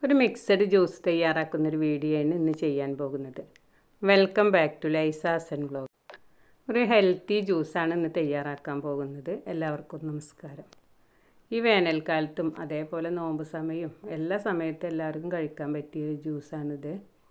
ഒരു mixed juice തയ്യാറാക്കുന്നൊരു video ആണ് ഇന്ന് ചെയ്യാൻ പോകുന്നത് വെൽക്കം ബാക്ക് ടു ലൈസാസൻ വ്ലോഗ് ഒരു ഹെൽത്തി ജ്യൂസാണ് ഇന്ന് തയ്യാറാക്കാൻ പോകുന്നത് എല്ലാവർക്കും നമസ്കാരം ഈ വേനൽക്കാലത്തും അതേപോലെ നോമ്പ് സമയവും എല്ലാ സമയത്തും എല്ലാവർക്കും കഴിക്കാൻ പറ്റിയ ഒരു ജ്യൂസാണിത്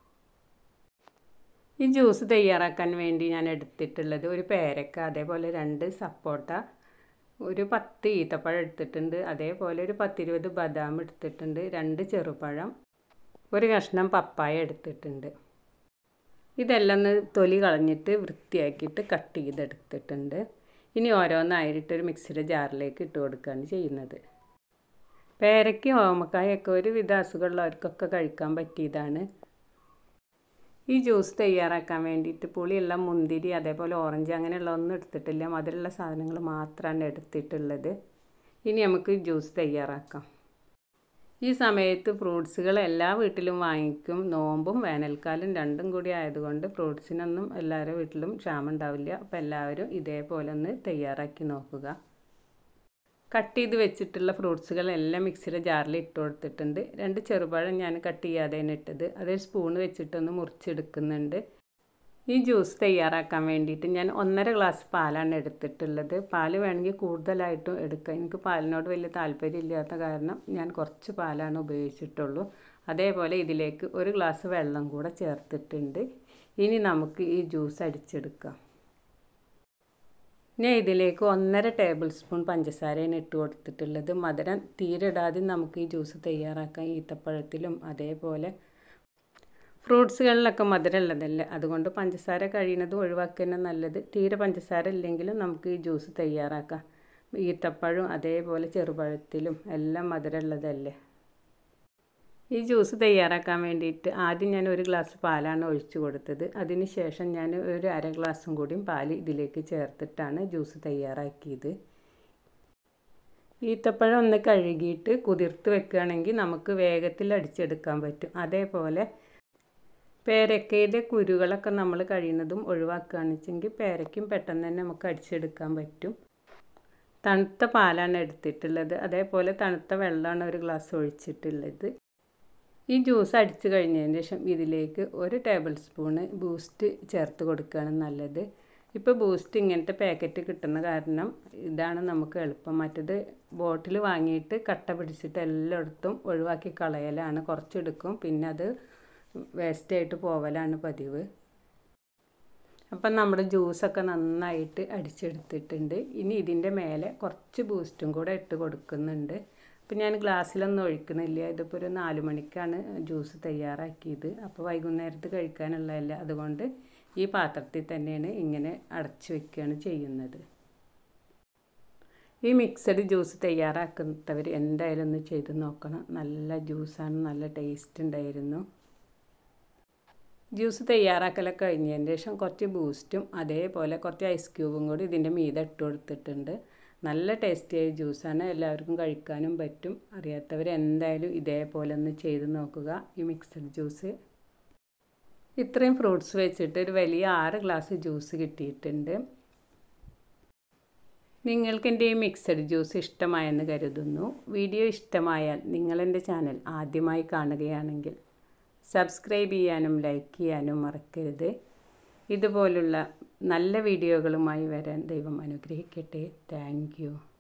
ഈ ജ്യൂസ് തയ്യാറാക്കാൻ വേണ്ടി ഞാൻ എടുത്തിട്ടുള്ളത് ഒരു പേരക്ക അതേപോലെ രണ്ട് സപ്പോട്ട ഒരു പത്ത് ഈത്തപ്പഴം എടുത്തിട്ടുണ്ട് അതേപോലെ ഒരു പത്തിരുപത് ബദാം എടുത്തിട്ടുണ്ട് രണ്ട് ചെറുപഴം ഒരു കഷ്ണം പപ്പായ എടുത്തിട്ടുണ്ട് ഇതെല്ലാം ഒന്ന് തൊലി കളഞ്ഞിട്ട് വൃത്തിയാക്കിയിട്ട് കട്ട് ചെയ്തെടുത്തിട്ടുണ്ട് ഇനി ഓരോന്നായിട്ട് ഒരു മിക്സിയുടെ ജാറിലേക്ക് ഇട്ട് കൊടുക്കുകയാണ് ചെയ്യുന്നത് പേരയ്ക്കും ഓമക്കായൊക്കെ ഒരുവിധ അസുഖമുള്ളവർക്കൊക്കെ കഴിക്കാൻ പറ്റിയതാണ് ഈ ജ്യൂസ് തയ്യാറാക്കാൻ വേണ്ടിയിട്ട് പുളിയുള്ള മുന്തിരി അതേപോലെ ഓറഞ്ച് അങ്ങനെയുള്ള ഒന്നും എടുത്തിട്ടില്ല മധുരമുള്ള സാധനങ്ങൾ മാത്രമാണ് എടുത്തിട്ടുള്ളത് ഇനി നമുക്ക് ജ്യൂസ് തയ്യാറാക്കാം ഈ സമയത്ത് ഫ്രൂട്ട്സുകൾ എല്ലാ വീട്ടിലും വാങ്ങിക്കും നോമ്പും വേനൽക്കാലം രണ്ടും കൂടി ആയതുകൊണ്ട് ഫ്രൂട്ട്സിനൊന്നും എല്ലാവരുടെ വീട്ടിലും ക്ഷാമം ഉണ്ടാവില്ല അപ്പോൾ എല്ലാവരും ഇതേപോലെ ഒന്ന് തയ്യാറാക്കി നോക്കുക കട്ട് ചെയ്ത് വെച്ചിട്ടുള്ള ഫ്രൂട്ട്സുകളെല്ലാം മിക്സിയുടെ ജാറിൽ ഇട്ട് കൊടുത്തിട്ടുണ്ട് രണ്ട് ചെറുപഴം ഞാൻ കട്ട് ചെയ്യാതെയാണ് ഇട്ടത് അതൊരു സ്പൂൺ വെച്ചിട്ടൊന്ന് മുറിച്ചെടുക്കുന്നുണ്ട് ഈ ജ്യൂസ് തയ്യാറാക്കാൻ വേണ്ടിയിട്ട് ഞാൻ ഒന്നര ഗ്ലാസ് പാലാണ് എടുത്തിട്ടുള്ളത് പാല് വേണമെങ്കിൽ കൂടുതലായിട്ടും എടുക്കാം എനിക്ക് പാലിനോട് വലിയ താല്പര്യമില്ലാത്ത കാരണം ഞാൻ കുറച്ച് പാലാണ് ഉപയോഗിച്ചിട്ടുള്ളൂ അതേപോലെ ഇതിലേക്ക് ഒരു ഗ്ലാസ് വെള്ളം കൂടെ ചേർത്തിട്ടുണ്ട് ഇനി നമുക്ക് ഈ ജ്യൂസ് അടിച്ചെടുക്കാം ഞാൻ ഇതിലേക്ക് ഒന്നര ടേബിൾ സ്പൂൺ പഞ്ചസാരയാണ് ഇട്ട് കൊടുത്തിട്ടുള്ളത് മധുരം തീരെ ഇടാതെ നമുക്ക് ഈ ജ്യൂസ് തയ്യാറാക്കാം ഈത്തപ്പഴത്തിലും അതേപോലെ ഫ്രൂട്ട്സുകളിലൊക്കെ മധുരം ഉള്ളതല്ലേ അതുകൊണ്ട് പഞ്ചസാര കഴിയുന്നത് ഒഴിവാക്കുക നല്ലത് തീരെ പഞ്ചസാര ഇല്ലെങ്കിലും നമുക്ക് ഈ ജ്യൂസ് തയ്യാറാക്കാം ഈത്തപ്പഴം അതേപോലെ ചെറുപഴത്തിലും എല്ലാം മധുരമുള്ളതല്ലേ ഈ ജ്യൂസ് തയ്യാറാക്കാൻ വേണ്ടിയിട്ട് ആദ്യം ഞാൻ ഒരു ഗ്ലാസ് പാലാണ് ഒഴിച്ചു കൊടുത്തത് അതിന് ശേഷം ഞാൻ ഒരു അര ഗ്ലാസും കൂടിയും പാല് ഇതിലേക്ക് ചേർത്തിട്ടാണ് ജ്യൂസ് തയ്യാറാക്കിയത് ഈത്തപ്പഴം ഒന്ന് കഴുകിയിട്ട് കുതിർത്ത് വെക്കുകയാണെങ്കിൽ നമുക്ക് വേഗത്തിൽ അടിച്ചെടുക്കാൻ പറ്റും അതേപോലെ പേരക്കയുടെ കുരുകളൊക്കെ നമ്മൾ കഴിയുന്നതും ഒഴിവാക്കുകയാണെന്ന് വെച്ചെങ്കിൽ പേരയ്ക്കും പെട്ടെന്ന് തന്നെ നമുക്ക് അടിച്ചെടുക്കാൻ പറ്റും തണുത്ത പാലാണ് എടുത്തിട്ടുള്ളത് അതേപോലെ തണുത്ത വെള്ളമാണ് ഒരു ഗ്ലാസ് ഒഴിച്ചിട്ടുള്ളത് ഈ ജ്യൂസ് അടിച്ചു കഴിഞ്ഞതിന് ശേഷം ഇതിലേക്ക് ഒരു ടേബിൾ സ്പൂണ് ബൂസ്റ്റ് ചേർത്ത് കൊടുക്കുകയാണ് നല്ലത് ഇപ്പോൾ ബൂസ്റ്റ് ഇങ്ങനത്തെ പാക്കറ്റ് കിട്ടുന്ന കാരണം ഇതാണ് നമുക്ക് എളുപ്പം മറ്റത് ബോട്ടിൽ വാങ്ങിയിട്ട് കട്ട പിടിച്ചിട്ട് എല്ലായിടത്തും ഒഴിവാക്കി കളയലാണ് കുറച്ചെടുക്കും പിന്നെ അത് വേസ്റ്റായിട്ട് പോവലാണ് പതിവ് അപ്പം നമ്മുടെ ജ്യൂസൊക്കെ നന്നായിട്ട് അടിച്ചെടുത്തിട്ടുണ്ട് ഇനി ഇതിൻ്റെ മേലെ കുറച്ച് ബൂസ്റ്റും കൂടെ ഇട്ട് കൊടുക്കുന്നുണ്ട് അപ്പം ഞാൻ ഗ്ലാസ്സിലൊന്നും ഒഴിക്കുന്നില്ല ഇതിപ്പോൾ ഒരു നാല് മണിക്കാണ് ജ്യൂസ് തയ്യാറാക്കിയത് അപ്പോൾ വൈകുന്നേരത്ത് കഴിക്കാനുള്ളതല്ല അതുകൊണ്ട് ഈ പാത്രത്തിൽ തന്നെയാണ് ഇങ്ങനെ അടച്ചു വെക്കുകയാണ് ചെയ്യുന്നത് ഈ മിക്സഡ് ജ്യൂസ് തയ്യാറാക്കുന്നവർ എന്തായാലും ഒന്ന് ചെയ്ത് നോക്കണം നല്ല ജ്യൂസാണ് നല്ല ടേസ്റ്റ് ഉണ്ടായിരുന്നു ജ്യൂസ് തയ്യാറാക്കലൊക്കെ കഴിഞ്ഞതിന് ശേഷം കുറച്ച് ബൂസ്റ്റും അതേപോലെ കുറച്ച് ഐസ് ക്യൂബും കൂടി ഇതിൻ്റെ മീതെ ഇട്ട് കൊടുത്തിട്ടുണ്ട് നല്ല ടേസ്റ്റിയായ ജ്യൂസാണ് എല്ലാവർക്കും കഴിക്കാനും പറ്റും അറിയാത്തവർ എന്തായാലും ഇതേപോലെ ഒന്ന് ചെയ്ത് നോക്കുക ഈ മിക്സഡ് ജ്യൂസ് ഇത്രയും ഫ്രൂട്ട്സ് വെച്ചിട്ട് ഒരു വലിയ ആറ് ഗ്ലാസ് ജ്യൂസ് കിട്ടിയിട്ടുണ്ട് നിങ്ങൾക്ക് എൻ്റെ ഈ മിക്സഡ് ജ്യൂസ് ഇഷ്ടമായെന്ന് കരുതുന്നു വീഡിയോ ഇഷ്ടമായാൽ നിങ്ങളെൻ്റെ ചാനൽ ആദ്യമായി കാണുകയാണെങ്കിൽ സബ്സ്ക്രൈബ് ചെയ്യാനും ലൈക്ക് ചെയ്യാനും മറക്കരുത് ഇതുപോലുള്ള നല്ല വീഡിയോകളുമായി വരാൻ ദൈവം അനുഗ്രഹിക്കട്ടെ താങ്ക്